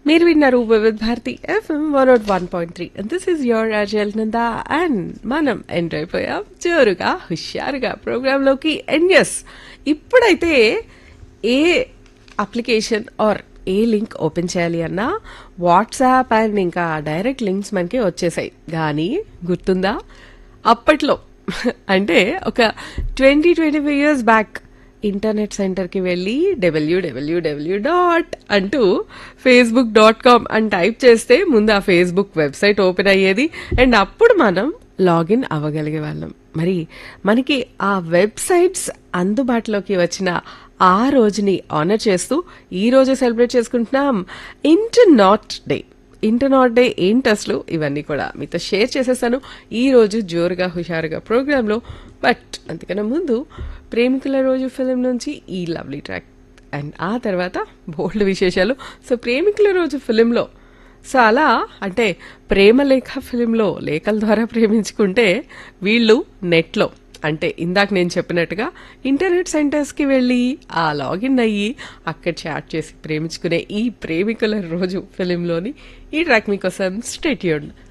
మీరు విన్నారు Vividh Bharati FM one naught one point three this is your Ajal Nanda and మనం enter అయిపోయాం జోరుగా హుషారుగా ప్రోగ్రాంలోకి అండ్ ఎస్ ఇప్పుడైతే a application or a link open చేయాలి అన్నా వాట్సాప్ అండ్ ఇంకా డైరెక్ట్ లింక్స్ మనకి వచ్చేసాయి కానీ గుర్తుందా అప్పట్లో అంటే ఒక twenty twenty five years back internet సెంటర్కి వెళ్ళి డబ్ల్యూడబ్ల్యూడబ్ల్యూ డాట్ అంటూ ఫేస్బుక్ డాట్ కామ్ అని టైప్ చేస్తే ముందు ఆ ఫేస్బుక్ వెబ్సైట్ ఓపెన్ అయ్యేది అండ్ అప్పుడు మనం లాగిన్ అవ్వగలిగే వాళ్ళం మరి మనకి ఆ వెబ్సైట్స్ అందుబాటులోకి వచ్చిన ఆ రోజుని ఆనర్ చేస్తూ ఈ రోజు సెలబ్రేట్ చేసుకుంటున్నాం ఇంటర్నాట్ డే ఇంటర్నాట్ డే ఏంటి అసలు ఇవన్నీ కూడా మీతో షేర్ చేసేసాను ఈ రోజు జోరుగా హుషారుగా ప్రోగ్రాంలో బట్ అంతకన్నా ముందు ప్రేమికుల రోజు ఫిలిం నుంచి ఈ లవ్లీ ట్రాక్ అండ్ ఆ తర్వాత బోల్డ్ విశేషాలు సో ప్రేమికుల రోజు ఫిలింలో సో అలా అంటే ప్రేమ లేఖ ఫిలింలో లేఖల ద్వారా ప్రేమించుకుంటే వీళ్ళు నెట్లో అంటే ఇందాక నేను చెప్పినట్టుగా ఇంటర్నెట్ సెంటర్స్కి వెళ్ళి ఆ లాగిన్ అయ్యి అక్కడ చాట్ చేసి ప్రేమించుకునే ఈ ప్రేమికుల రోజు ఫిలింలోని ఈ ట్రాక్ మీకోసం స్టేట్యూడ్